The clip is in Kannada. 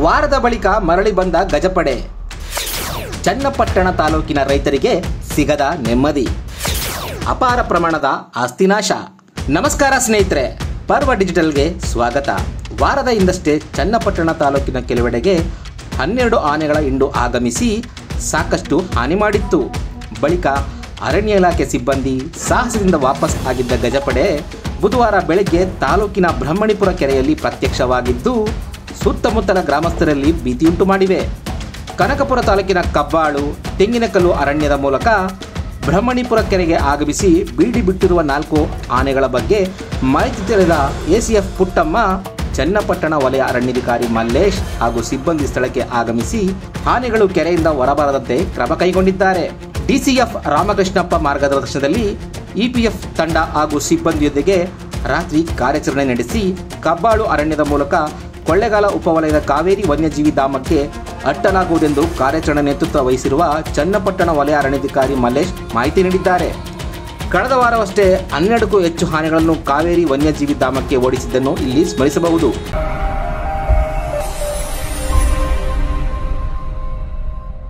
ವಾರದ ಬಳಿಕ ಮರಳಿ ಬಂದ ಗಜಪಡೆ ಚನ್ನಪಟ್ಟಣ ತಾಲೂಕಿನ ರೈತರಿಗೆ ಸಿಗದ ನೆಮ್ಮದಿ ಅಪಾರ ಪ್ರಮಾಣದ ಆಸ್ತಿನಾಶ ನಮಸ್ಕಾರ ಸ್ನೇಹಿತರೆ ಪರ್ವ ಡಿಜಿಟಲ್ಗೆ ಸ್ವಾಗತ ವಾರದ ಹಿಂದಷ್ಟೇ ಚನ್ನಪಟ್ಟಣ ತಾಲೂಕಿನ ಕೆಲವೆಡೆಗೆ ಹನ್ನೆರಡು ಆನೆಗಳ ಹಿಂಡು ಆಗಮಿಸಿ ಸಾಕಷ್ಟು ಹಾನಿ ಮಾಡಿತ್ತು ಬಳಿಕ ಅರಣ್ಯ ಇಲಾಖೆ ಸಿಬ್ಬಂದಿ ಸಾಹಸದಿಂದ ವಾಪಸ್ ಆಗಿದ್ದ ಗಜಪಡೆ ಬುಧವಾರ ಬೆಳಗ್ಗೆ ತಾಲೂಕಿನ ಬ್ರಹ್ಮಣಿಪುರ ಕೆರೆಯಲ್ಲಿ ಪ್ರತ್ಯಕ್ಷವಾಗಿದ್ದು ಸುತ್ತಮುತ್ತಲ ಗ್ರಾಮಸ್ಥರಲ್ಲಿ ಭೀತಿಯುಂಟು ಮಾಡಿವೆ ಕನಕಪುರ ತಾಲೂಕಿನ ಕಬ್ಬಾಳು ತೆಂಗಿನಕಲ್ಲು ಅರಣ್ಯದ ಮೂಲಕ ಬ್ರಹ್ಮಣಿಪುರ ಕೆರೆಗೆ ಆಗಮಿಸಿ ಬೀಡಿ ಬಿಟ್ಟಿರುವ ನಾಲ್ಕು ಆನೆಗಳ ಬಗ್ಗೆ ಮಾಹಿತಿ ತಿಳಿದ ಎಸಿಎಫ್ ಪುಟ್ಟಮ್ಮ ಚನ್ನಪಟ್ಟಣ ವಲಯ ಅರಣ್ಯಾಧಿಕಾರಿ ಮಲ್ಲೇಶ್ ಹಾಗೂ ಸಿಬ್ಬಂದಿ ಸ್ಥಳಕ್ಕೆ ಆಗಮಿಸಿ ಆನೆಗಳು ಕೆರೆಯಿಂದ ಹೊರಬರದಂತೆ ಕ್ರಮ ಕೈಗೊಂಡಿದ್ದಾರೆ ಡಿಸಿಎಫ್ ರಾಮಕೃಷ್ಣಪ್ಪ ಮಾರ್ಗದರ್ಶನದಲ್ಲಿ ಇಪಿಎಫ್ ತಂಡ ಹಾಗೂ ಸಿಬ್ಬಂದಿಯೊಂದಿಗೆ ರಾತ್ರಿ ಕಾರ್ಯಾಚರಣೆ ನಡೆಸಿ ಕಬ್ಬಾಳು ಅರಣ್ಯದ ಮೂಲಕ ಕೊಳ್ಳೆಗಾಲ ಉಪವಲಯದ ಕಾವೇರಿ ವನ್ಯಜೀವಿ ಧಾಮಕ್ಕೆ ಅಟ್ಟಲಾಗುವುದೆಂದು ಕಾರ್ಯಾಚರಣೆ ನೇತೃತ್ವ ವಹಿಸಿರುವ ಚನ್ನಪಟ್ಟಣ ವಲಯ ಅರಣ್ಯಾಧಿಕಾರಿ ಮಲ್ಲೇಶ್ ಮಾಹಿತಿ ನೀಡಿದ್ದಾರೆ ಕಳೆದ ವಾರವಷ್ಟೇ ಹನ್ನೆರಡಕ್ಕೂ ಹೆಚ್ಚು ಆನೆಗಳನ್ನು ಕಾವೇರಿ ವನ್ಯಜೀವಿ ಧಾಮಕ್ಕೆ ಓಡಿಸಿದ್ದನ್ನು ಇಲ್ಲಿ ಸ್ಮರಿಸಬಹುದು